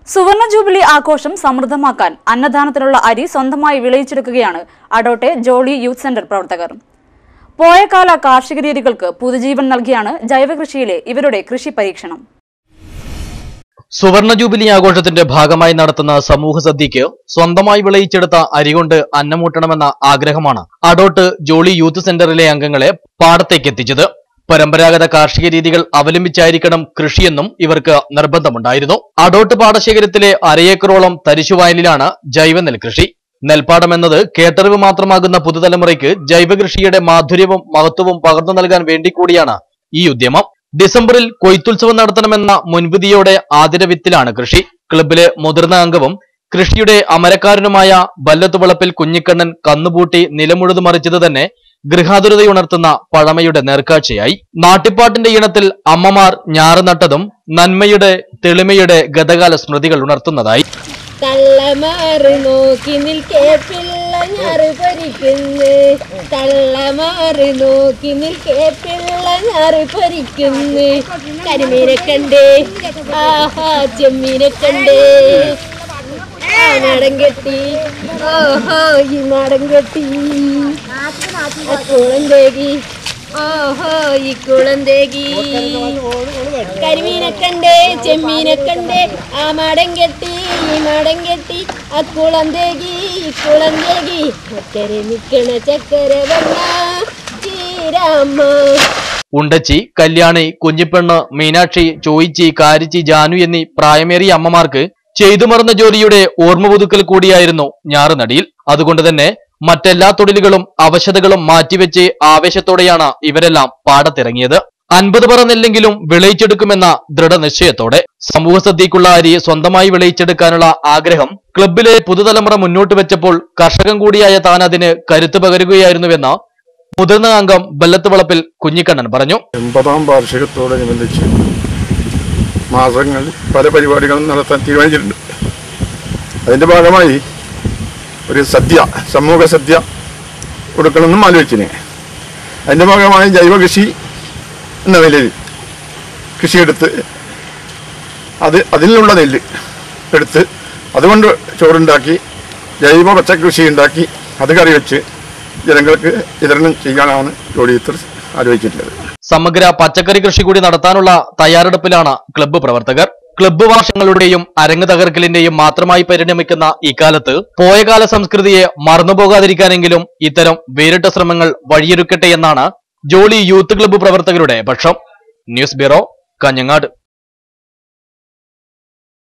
സുവർണ ജൂബിലി ആഘോഷം സമൃദ്ധമാക്കാൻ അന്നദാനത്തിനുള്ള അരി സ്വന്തമായി വിളയിച്ചെടുക്കുകയാണ് അഡോട്ടെ ജോളി യൂത്ത് സെന്റർ പ്രവർത്തകർ പോയകാല കാർഷിക രീതികൾക്ക് പുതുജീവൻ നൽകിയാണ് ജൈവകൃഷിയിലെ ഇവരുടെ കൃഷി പരീക്ഷണം സുവർണ ജൂബിലി ആഘോഷത്തിന്റെ ഭാഗമായി നടത്തുന്ന സമൂഹ സദ്യയ്ക്ക് സ്വന്തമായി വിളയിച്ചെടുത്ത അരികൊണ്ട് അന്നമൂട്ടണമെന്ന ആഗ്രഹമാണ് അഡോട്ട് ജോളി യൂത്ത് സെന്ററിലെ അംഗങ്ങളെ പാടത്തേക്ക് എത്തിച്ചത് പരമ്പരാഗത കാർഷിക രീതികൾ അവലംബിച്ചായിരിക്കണം കൃഷിയെന്നും ഇവർക്ക് നിർബന്ധമുണ്ടായിരുന്നു അഡോട്ട് പാടശേഖരത്തിലെ അരയേക്കറോളം തരിശുവയലിലാണ് ജൈവ നെൽകൃഷി നെൽപ്പാടം എന്നത് കേട്ടറിവ് മാത്രമാകുന്ന പുതുതലമുറയ്ക്ക് ജൈവകൃഷിയുടെ മാധുര്യവും മഹത്വവും പകർന്നു നൽകാൻ വേണ്ടി കൂടിയാണ് ഈ ഉദ്യമം ഡിസംബറിൽ കൊയ്ത്തുത്സവം നടത്തണമെന്ന മുൻവിധിയോടെ ആതിരവിത്തിലാണ് കൃഷി ക്ലബിലെ മുതിർന്ന അംഗവും കൃഷിയുടെ അമരക്കാരനുമായ ബല്ലത്തുവളപ്പിൽ കുഞ്ഞിക്കണ്ണൻ കന്നുപൂട്ടി നിലമുഴുതു മറിച്ചത് തന്നെ ഗൃഹാതുരതയുണർത്തുന്ന പഴമയുടെ നേർക്കാഴ്ചയായി നാട്ടിപ്പാട്ടിന്റെ ഇണത്തിൽ അമ്മമാർ ഞാറ് നട്ടതും നന്മയുടെ തെളിമയുടെ ഗതകാല സ്മൃതികൾ ഉണർത്തുന്നതായി തള്ളമാറ് നോക്കി നിൽക്കേ പിള്ള ഞാറ് പൊരിക്കുന്നു തള്ളമാറ് നോക്കി നിൽക്കേ പിള്ള ഞാറ് പൊരിക്കുന്നു കരിമീനെ കണ്ടേ ആഹാ ചെമ്മീനെ കണ്ടേ ആ നാടൻ കെട്ടി ഓഹോ ഈ നാടൻ കെട്ടി കുളം തേകി ഓഹോ ഈ കുളം തേകി കരിമീനെ കണ്ടേ ചെമ്മീനെ കണ്ടേ ആ മാടം കെട്ടി ഈ മാടം കെട്ടി ആ കുളം തേകി ഈ കുളം തേകി അക്കരെ നിക്കണ ചക്കര വണ്ണ ചീരാമ്മ ഉണ്ടച്ചി കല്യാണി കുഞ്ഞിപ്പെണ്ണ് മീനാക്ഷി ചോയിച്ചി കാരിച്ചി ജാനു എന്നീ പ്രായമേറിയ അമ്മമാർക്ക് ചെയ്തു മറന്ന ജോലിയുടെ ഓർമ്മ പുതുക്കൽ കൂടിയായിരുന്നു ഞാറുനടിയിൽ അതുകൊണ്ട് തന്നെ മറ്റെല്ലാ തൊഴിലുകളും അവശതകളും മാറ്റിവെച്ച് ആവേശത്തോടെയാണ് ഇവരെല്ലാം പാടത്തിറങ്ങിയത് അൻപത് പറ നെല്ലെങ്കിലും വിളയിച്ചെടുക്കുമെന്ന ദൃഢനിശ്ചയത്തോടെ സമൂഹ സദ്യക്കുള്ള അരി സ്വന്തമായി വിളയിച്ചെടുക്കാനുള്ള ആഗ്രഹം ക്ലബിലെ പുതുതലമുറ മുന്നോട്ട് വെച്ചപ്പോൾ കർഷകൻ കൂടിയായ താൻ അതിന് കരുത്ത് പകരുകയായിരുന്നുവെന്ന് മുതിർന്ന അംഗം ബല്ലത്ത് വളപ്പിൽ കുഞ്ഞിക്കണ്ണൻ പറഞ്ഞു എൺപതാം വാർഷികത്തോടനുബന്ധിച്ച് മാസങ്ങളിൽ പല പരിപാടികളും നടത്താൻ തീരുമാനിച്ചിട്ടുണ്ട് അതിൻ്റെ ഭാഗമായി ഒരു സദ്യ സമൂഹ സദ്യ കൊടുക്കണമെന്നും ആലോചിച്ചിന് അതിൻ്റെ ഭാഗമായി ജൈവ കൃഷി എന്ന നിലയിൽ കൃഷിയെടുത്ത് അത് അതിലുള്ള നെല്ല് എടുത്ത് അതുകൊണ്ട് ചോറുണ്ടാക്കി ജൈവ പച്ചക്കൃഷി ഉണ്ടാക്കി അത് കറി വെച്ച് ജനങ്ങൾക്ക് വിതരണം ചെയ്യാനാണ് ജോലിയത്തർ ആലോചിച്ചിട്ടുള്ളത് സമഗ്ര പച്ചക്കറി കൃഷി കൂടി നടത്താനുള്ള തയ്യാറെടുപ്പിലാണ് ക്ലബ്ബ് പ്രവർത്തകർ ക്ലബ്ബ് വർഷങ്ങളുടെയും അരങ്ങ് തകർക്കലിന്റെയും മാത്രമായി പരിണമിക്കുന്ന ഇക്കാലത്ത് പോയകാല സംസ്കൃതിയെ മറന്നുപോകാതിരിക്കാനെങ്കിലും ഇത്തരം വേറിട്ട ശ്രമങ്ങൾ വഴിയൊരുക്കട്ടെ എന്നാണ് ജോളി യൂത്ത് ക്ലബ്ബ് പ്രവർത്തകരുടെ പക്ഷം ന്യൂസ് ബ്യൂറോ കാഞ്ഞങ്ങാട്